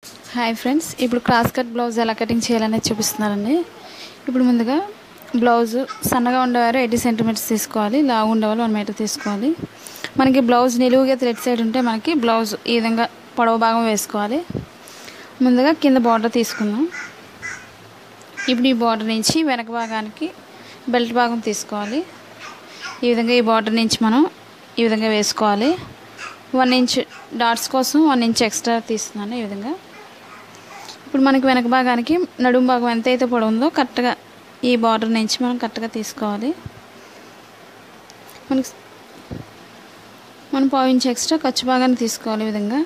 hi friends ఇప్పుడు cross cut blouse ఎలా cutting చేయాలనేది చూపిస్తున్నారండి ఇప్పుడు ముందుగా బ్లౌజ్ సన్నగా ఉండేవారు ఎయిటీ సెంటీమీటర్స్ తీసుకోవాలి లావు ఉండేవాళ్ళు వన్ మీటర్ తీసుకోవాలి మనకి బ్లౌజ్ నిలువుగా థ్రెడ్ సైడ్ ఉంటే మనకి బ్లౌజ్ ఈ విధంగా పొడవు భాగం వేసుకోవాలి ముందుగా కింద బార్డర్ తీసుకుందాం ఇప్పుడు ఈ బార్డర్ నుంచి వెనక భాగానికి బెల్ట్ భాగం తీసుకోవాలి ఈ విధంగా ఈ బార్డర్ నుంచి మనం ఈ విధంగా వేసుకోవాలి వన్ ఇంచ్ డాట్స్ కోసం వన్ ఇంచ్ ఎక్స్ట్రా తీస్తున్నాను ఈ విధంగా ఇప్పుడు మనకి వెనక భాగానికి నడుము భాగం ఎంత అయితే పొడవుందో కరెక్ట్గా ఈ బార్డర్ నుంచి మనం కరెక్ట్గా తీసుకోవాలి మనకి మనం పావు ఇంచ్ ఎక్స్ట్రా ఖర్చు భాగాన్ని తీసుకోవాలి ఈ విధంగా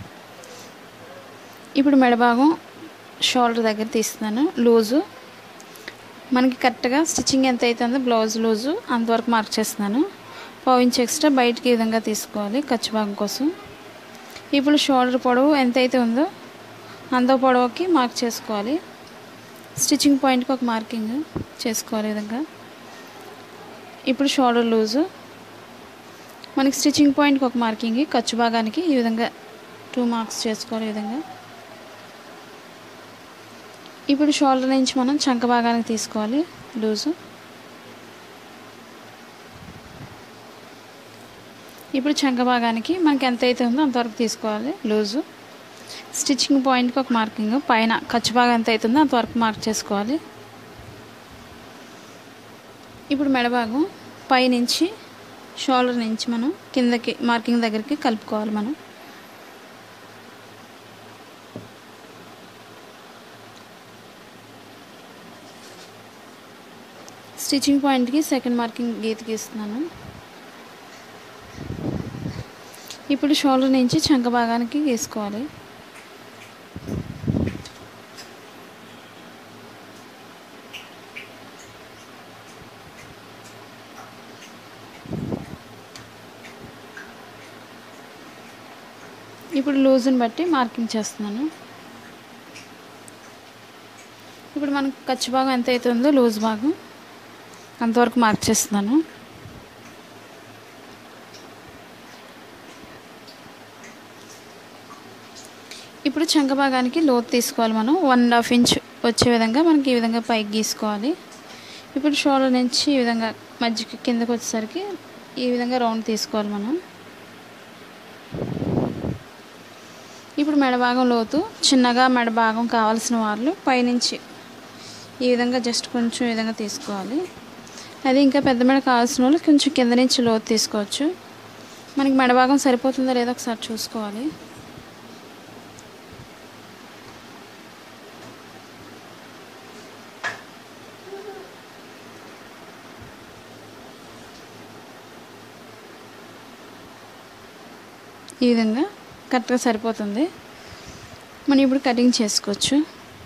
ఇప్పుడు మెడ భాగం షోల్డర్ దగ్గర తీస్తున్నాను లూజు మనకి కరెక్ట్గా స్టిచ్చింగ్ ఎంత అవుతుందో బ్లౌజ్ లూజు అంతవరకు మార్క్ చేస్తున్నాను పావు ఇంచ్ ఎక్స్ట్రా బయటికి ఈ విధంగా తీసుకోవాలి ఖర్చు భాగం కోసం ఇప్పుడు షోల్డర్ పొడవు ఎంత అయితే ఉందో అంత పొడవుకి మార్క్ చేసుకోవాలి స్టిచ్చింగ్ పాయింట్కి ఒక మార్కింగ్ చేసుకోవాలి ఈ విధంగా ఇప్పుడు షోల్డర్ లూజు మనకి స్టిచ్చింగ్ పాయింట్కి ఒక మార్కింగ్ ఖర్చు భాగానికి ఈ విధంగా టూ మార్క్స్ చేసుకోవాలి ఈ విధంగా ఇప్పుడు షోల్డర్ నుంచి మనం చంక భాగానికి తీసుకోవాలి లూజు ఇప్పుడు చంక భాగానికి మనకి ఎంత అయితే ఉందో అంతవరకు తీసుకోవాలి లూజు స్టిచ్చింగ్ పాయింట్కి ఒక మార్కింగ్ పైన ఖర్చు భాగం ఎంత అవుతుందో అంతవరకు మార్క్ చేసుకోవాలి ఇప్పుడు మెడ భాగం పైనుంచి షోల్డర్ నుంచి మనం కిందకి మార్కింగ్ దగ్గరికి కలుపుకోవాలి మనం స్టిచ్చింగ్ పాయింట్కి సెకండ్ మార్కింగ్ గీత గీస్తున్నాను ఇప్పుడు షోల్డర్ నుంచి చంక భాగానికి గీసుకోవాలి ఇప్పుడు లూజ్ని బట్టి మార్కింగ్ చేస్తున్నాను ఇప్పుడు మనకు ఖర్చు భాగం ఎంత అవుతుందో లూజ్ భాగం అంతవరకు మార్క్ చేస్తున్నాను ఇప్పుడు చంక భాగానికి లోతు తీసుకోవాలి మనం వన్ అండ్ హాఫ్ ఇంచ్ వచ్చే విధంగా మనకి ఈ విధంగా పైకి గీసుకోవాలి ఇప్పుడు షోల్డర్ నుంచి ఈ విధంగా మధ్యకి కిందకి వచ్చేసరికి ఈ విధంగా రౌండ్ తీసుకోవాలి మనం ఇప్పుడు మెడ భాగం లోతు చిన్నగా మెడ భాగం కావాల్సిన వాళ్ళు పైనుంచి ఈ విధంగా జస్ట్ కొంచెం ఈ విధంగా తీసుకోవాలి అది ఇంకా పెద్ద మెడ కావాల్సిన వాళ్ళు కొంచెం కింద నుంచి లోతు తీసుకోవచ్చు మనకి మెడ భాగం సరిపోతుందో లేదో ఒకసారి చూసుకోవాలి ఈ విధంగా కరెక్ట్గా సరిపోతుంది మనం ఇప్పుడు కటింగ్ చేసుకోవచ్చు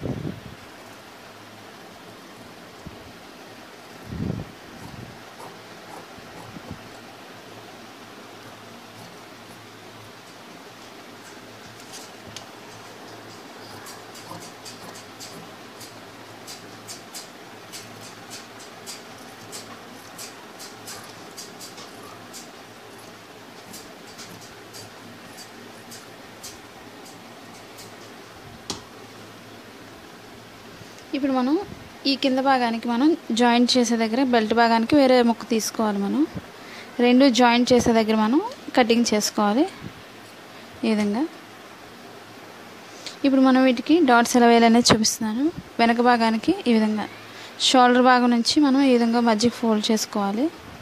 ఇప్పుడు మనం ఈ కింద భాగానికి మనం జాయింట్ చేసే దగ్గర బెల్ట్ భాగానికి వేరే ముక్క తీసుకోవాలి మనం రెండు జాయింట్ చేసే దగ్గర మనం కటింగ్ చేసుకోవాలి ఈ విధంగా ఇప్పుడు మనం వీటికి డాట్స్ ఎలా వేయాలనేది చూపిస్తున్నాను వెనక భాగానికి ఈ విధంగా షోల్డర్ భాగం నుంచి మనం ఈ విధంగా మధ్యకి ఫోల్డ్ చేసుకోవాలి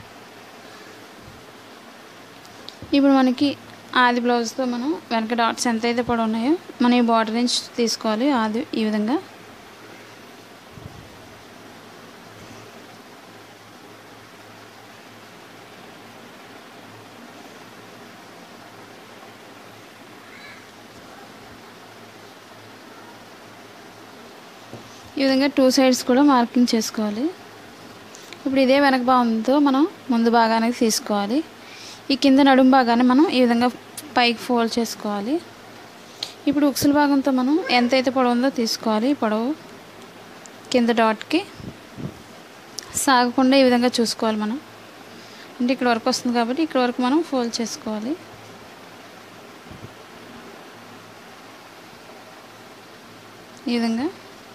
ఇప్పుడు మనకి ఆది బ్లౌజ్తో మనం వెనక డాట్స్ ఎంత అయితే పొడవు ఉన్నాయో మనం ఈ బార్డర్ నుంచి తీసుకోవాలి ఆది ఈ విధంగా ఈ విధంగా టూ సైడ్స్ కూడా మార్కింగ్ చేసుకోవాలి ఇప్పుడు ఇదే వెనక భాగంతో మనం ముందు భాగానికి తీసుకోవాలి ఈ కింద నడుము భాగాన్ని మనం ఈ విధంగా పైకి ఫోల్డ్ చేసుకోవాలి ఇప్పుడు ఉక్సుల భాగంతో మనం ఎంతైతే పొడవు ఉందో తీసుకోవాలి పొడవు కింద డాట్కి సాగకుండా ఈ విధంగా చూసుకోవాలి మనం అంటే ఇక్కడ వరకు వస్తుంది కాబట్టి ఇక్కడ వరకు మనం ఫోల్డ్ చేసుకోవాలి ఈ విధంగా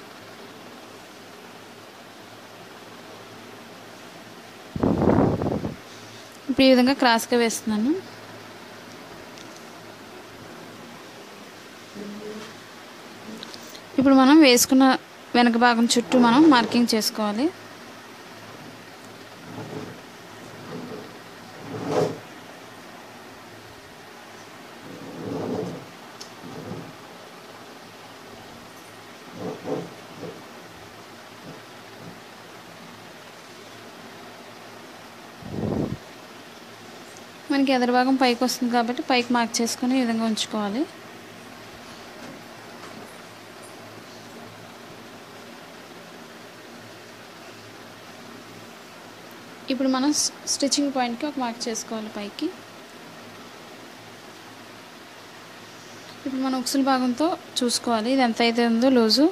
ఇప్పుడు ఈ విధంగా క్రాస్గా వేస్తున్నాను ఇప్పుడు మనం వేసుకున్న వెనక భాగం చుట్టూ మనం మార్కింగ్ చేసుకోవాలి మనకి ఎదరు భాగం పైకి వస్తుంది కాబట్టి పైకి మార్క్ చేసుకొని ఈ విధంగా ఉంచుకోవాలి ఇప్పుడు మనం స్టిచ్చింగ్ పాయింట్కి ఒక మార్క్ చేసుకోవాలి పైకి ఇప్పుడు మనం ఉక్సుల భాగంతో చూసుకోవాలి ఇది ఎంత అయితే ఉందో లూజు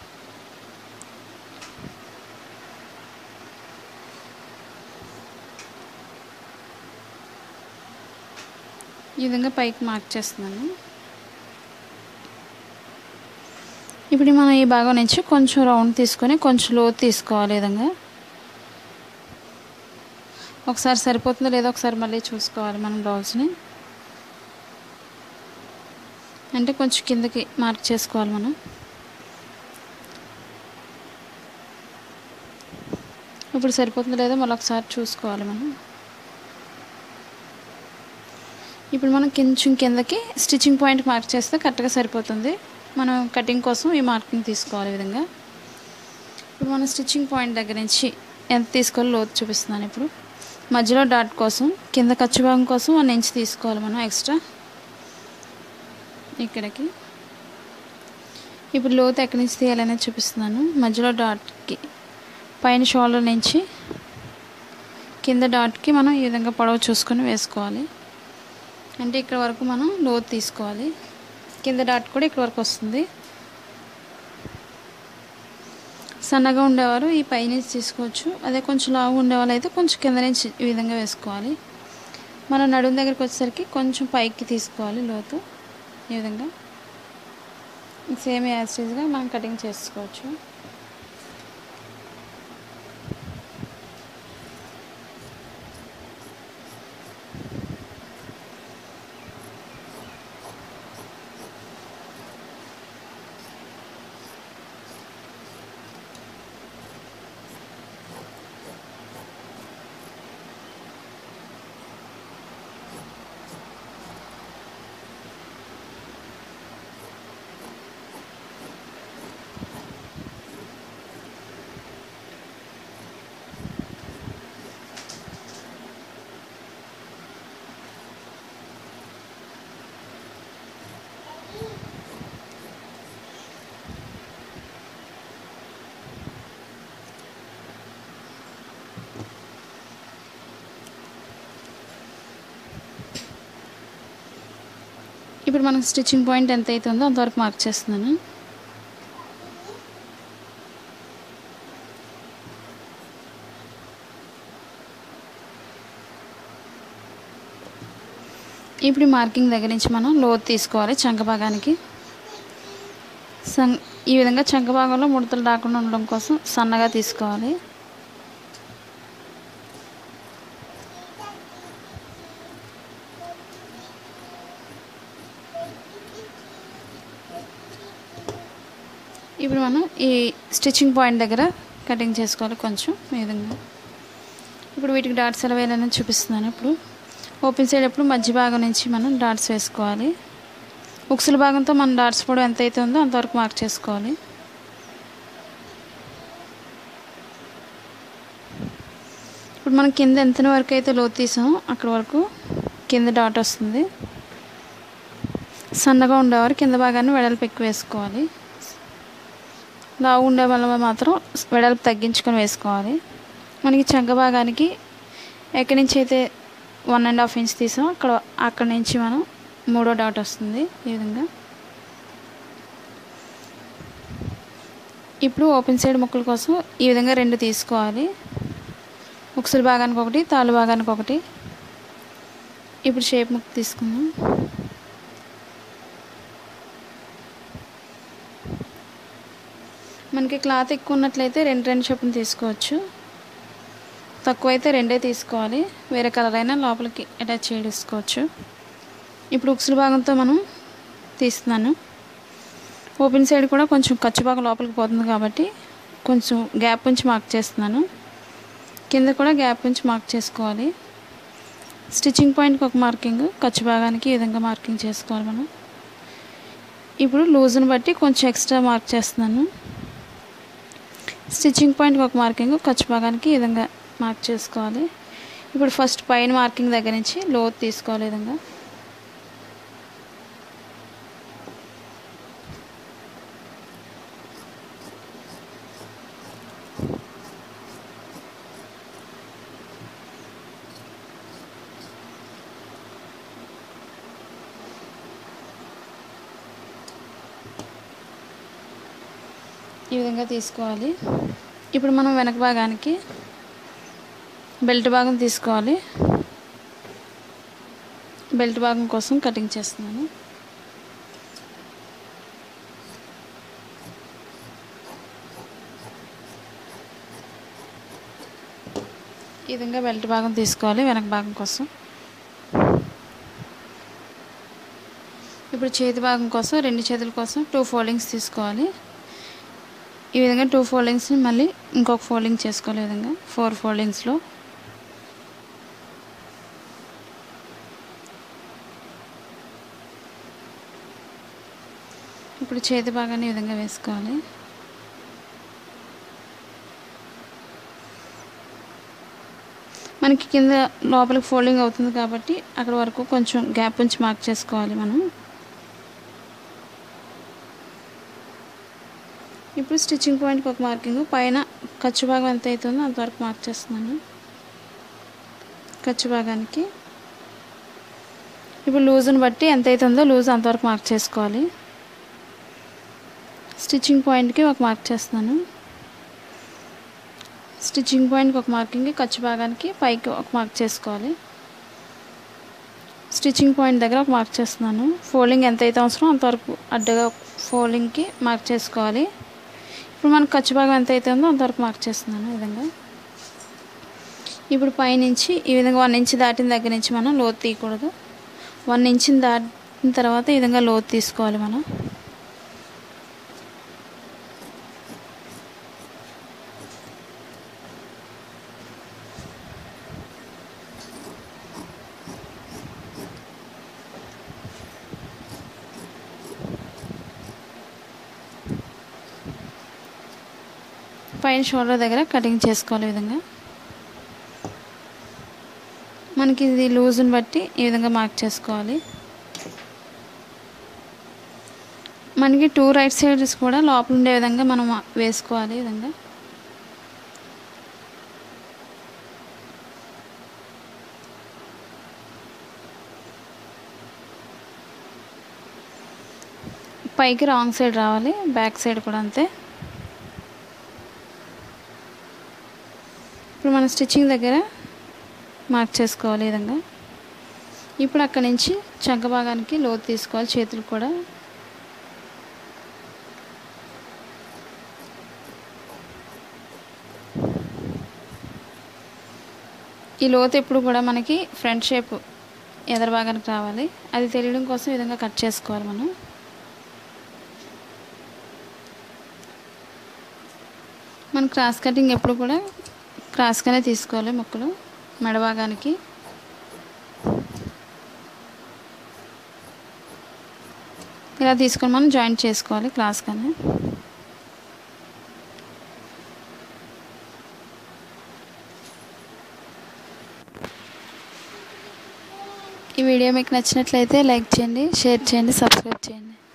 ఈ విధంగా పైకి మార్క్ చేస్తున్నాను ఇప్పుడు మనం ఈ భాగం నుంచి కొంచెం రౌండ్ తీసుకొని కొంచెం లోతు తీసుకోవాలి ఈ విధంగా ఒకసారి సరిపోతుందో లేదో ఒకసారి మళ్ళీ చూసుకోవాలి మనం బ్లౌజ్ని అంటే కొంచెం కిందకి మార్క్ చేసుకోవాలి మనం ఇప్పుడు సరిపోతుందో లేదో మళ్ళీ ఒకసారి చూసుకోవాలి మనం ఇప్పుడు మనం కొంచెం కిందకి స్టిచ్చింగ్ పాయింట్ మార్క్ చేస్తే కరెక్ట్గా సరిపోతుంది మనం కటింగ్ కోసం ఈ మార్కింగ్ తీసుకోవాలి ఈ విధంగా ఇప్పుడు మనం స్టిచ్చింగ్ పాయింట్ దగ్గర నుంచి ఎంత తీసుకోవాలో లోతు చూపిస్తున్నాను ఇప్పుడు మధ్యలో డాట్ కోసం కింద ఖర్చు భాగం కోసం వన్ ఇంచ్ తీసుకోవాలి మనం ఎక్స్ట్రా ఇక్కడికి ఇప్పుడు లోతు ఎక్కడి నుంచి తీయాలనేది చూపిస్తున్నాను మధ్యలో డాట్కి పైన షోల్డర్ నుంచి కింద డాట్కి మనం ఈ విధంగా పొడవు చూసుకొని వేసుకోవాలి అంటే ఇక్కడ వరకు మనం లోతు తీసుకోవాలి కింద డాట్ కూడా ఇక్కడ వరకు వస్తుంది సన్నగా ఉండేవారు ఈ పై నుంచి తీసుకోవచ్చు అదే కొంచెం లావు ఉండేవాళ్ళు అయితే కొంచెం కింద నుంచి ఈ విధంగా వేసుకోవాలి మన నడుము దగ్గరికి వచ్చేసరికి కొంచెం పైకి తీసుకోవాలి లోతు ఈ విధంగా సేమ్ యాసిడ్గా మనం కటింగ్ చేసుకోవచ్చు ఇప్పుడు మనకు స్టిచ్చింగ్ పాయింట్ ఎంత అవుతుందో అంతవరకు మార్క్ చేస్తున్నాను ఇప్పుడు ఈ మార్కింగ్ దగ్గర నుంచి మనం లోతు తీసుకోవాలి చంక భాగానికి సం ఈ విధంగా చంక భాగంలో ముడతలు రాకుండా ఉండడం కోసం సన్నగా తీసుకోవాలి ఇప్పుడు మనం ఈ స్టిచ్చింగ్ పాయింట్ దగ్గర కటింగ్ చేసుకోవాలి కొంచెం ఈ విధంగా ఇప్పుడు వీటికి డాట్స్ ఎలా వేయాలని చూపిస్తున్నాను ఇప్పుడు ఓపెన్ సైడ్ ఎప్పుడు మధ్య భాగం నుంచి మనం డాట్స్ వేసుకోవాలి ఉక్సుల భాగంతో మన డాట్స్ పొడవు ఎంత అయితే ఉందో అంతవరకు మార్క్ చేసుకోవాలి ఇప్పుడు మనం కింద ఎంత వరకు అయితే లోతు తీసామో అక్కడ వరకు కింద డాట్ వస్తుంది సన్నగా ఉండేవారు కింద భాగాన్ని వెడల్పు ఎక్కువ వేసుకోవాలి లావు ఉండే వాళ్ళ మాత్రం వెడల్పు తగ్గించుకొని వేసుకోవాలి మనకి చంక భాగానికి ఎక్కడి నుంచి అయితే వన్ అండ్ హాఫ్ ఇంచ్ తీసామో అక్కడ అక్కడి నుంచి మనం మూడో డాట్ వస్తుంది ఈ విధంగా ఇప్పుడు ఓపెన్ సైడ్ ముక్కల కోసం ఈ విధంగా రెండు తీసుకోవాలి ఉక్సుల భాగానికి ఒకటి తాళ్ళు భాగానికి ఒకటి ఇప్పుడు షేప్ ముక్క తీసుకుందాం మనకి క్లాత్ ఎక్కువ ఉన్నట్లయితే రెండు రెండు చొప్పున తీసుకోవచ్చు తక్కువ అయితే రెండే తీసుకోవాలి వేరే కలర్ అయినా లోపలికి అటాచ్ చేసుకోవచ్చు ఇప్పుడు ఉక్సుల భాగంతో మనం తీస్తున్నాను ఓపెన్ సైడ్ కూడా కొంచెం ఖర్చు భాగం లోపలికి పోతుంది కాబట్టి కొంచెం గ్యాప్ ఉంచి మార్క్ చేస్తున్నాను కింద కూడా గ్యాప్ ఉంచి మార్క్ చేసుకోవాలి స్టిచ్చింగ్ పాయింట్కి ఒక మార్కింగ్ ఖర్చు భాగానికి ఈ విధంగా మార్కింగ్ చేసుకోవాలి మనం ఇప్పుడు లూజ్ని బట్టి కొంచెం ఎక్స్ట్రా మార్క్ చేస్తున్నాను స్టిచ్చింగ్ పాయింట్కి ఒక మార్కింగ్ ఖర్చు భాగానికి ఈ విధంగా మార్క్ చేసుకోవాలి ఇప్పుడు ఫస్ట్ పైన మార్కింగ్ దగ్గర నుంచి లోతు తీసుకోవాలి ఈ విధంగా ఈ విధంగా తీసుకోవాలి ఇప్పుడు మనం వెనక భాగానికి బెల్ట్ భాగం తీసుకోవాలి బెల్ట్ భాగం కోసం కటింగ్ చేస్తున్నాను ఈ విధంగా బెల్ట్ భాగం తీసుకోవాలి వెనక భాగం కోసం ఇప్పుడు చేతి భాగం కోసం రెండు చేతుల కోసం టూ ఫోల్డింగ్స్ తీసుకోవాలి ఈ విధంగా టూ ఫోల్డింగ్స్ని మళ్ళీ ఇంకొక ఫోల్డింగ్ చేసుకోవాలి ఈ విధంగా ఫోర్ ఫోల్డింగ్స్లో ఇప్పుడు చేతి భాగాన్ని ఈ విధంగా వేసుకోవాలి మనకి కింద లోపలికి ఫోల్డింగ్ అవుతుంది కాబట్టి అక్కడ వరకు కొంచెం గ్యాప్ ఉంచి మార్క్ చేసుకోవాలి మనం ఇప్పుడు స్టిచ్చింగ్ పాయింట్కి ఒక మార్కింగ్ పైన ఖర్చు భాగం ఎంత అవుతుందో అంతవరకు మార్క్ చేస్తున్నాను ఖర్చు భాగానికి ఇప్పుడు లూజ్ని బట్టి ఎంత అవుతుందో లూజ్ అంతవరకు మార్క్ చేసుకోవాలి స్టిచ్చింగ్ పాయింట్కి ఒక మార్క్ చేస్తున్నాను స్టిచ్చింగ్ పాయింట్కి ఒక మార్కింగ్ ఖర్చు భాగానికి పైకి ఒక మార్క్ చేసుకోవాలి స్టిచ్చింగ్ పాయింట్ దగ్గర ఒక మార్క్ చేస్తున్నాను ఫోల్డింగ్ ఎంత అయితే అవసరం అంతవరకు అడ్డగా ఫోల్డింగ్కి మార్క్ చేసుకోవాలి ఇప్పుడు మనకు ఖర్చు భాగం ఎంత అయితే ఉందో అంతవరకు మార్క్ చేస్తున్నాను ఈ విధంగా ఇప్పుడు పైనుంచి ఈ విధంగా వన్ ఇంచ్ దాటిన దగ్గర నుంచి మనం లోతు తీయకూడదు వన్ ఇంచ్ దాటిన తర్వాత ఈ విధంగా లోతు తీసుకోవాలి మనం పైన షోల్డర్ దగ్గర కటింగ్ చేసుకోవాలి ఈ విధంగా మనకి ఇది లూజ్ని బట్టి ఈ విధంగా మార్క్ చేసుకోవాలి మనకి టూ రైట్ సైడ్స్ కూడా లోపల ఉండే విధంగా మనం వేసుకోవాలి ఈ విధంగా పైకి రాంగ్ సైడ్ రావాలి బ్యాక్ సైడ్ కూడా అంతే ఇప్పుడు మనం స్టిచ్చింగ్ దగ్గర మార్క్ చేసుకోవాలి ఈ విధంగా ఇప్పుడు అక్కడి నుంచి చంక భాగానికి లోతు తీసుకోవాలి చేతులు కూడా ఈ లోతు ఎప్పుడు కూడా మనకి ఫ్రంట్ షేప్ ఎదర భాగానికి రావాలి అది తెలియడం కోసం ఈ విధంగా కట్ చేసుకోవాలి మనం మన క్రాస్ కటింగ్ ఎప్పుడు కూడా క్రాస్గానే తీసుకోవాలి ముక్కలు మెడ భాగానికి ఇలా తీసుకొని మనం జాయింట్ చేసుకోవాలి క్రాస్గానే ఈ వీడియో మీకు నచ్చినట్లయితే లైక్ చేయండి షేర్ చేయండి సబ్స్క్రైబ్ చేయండి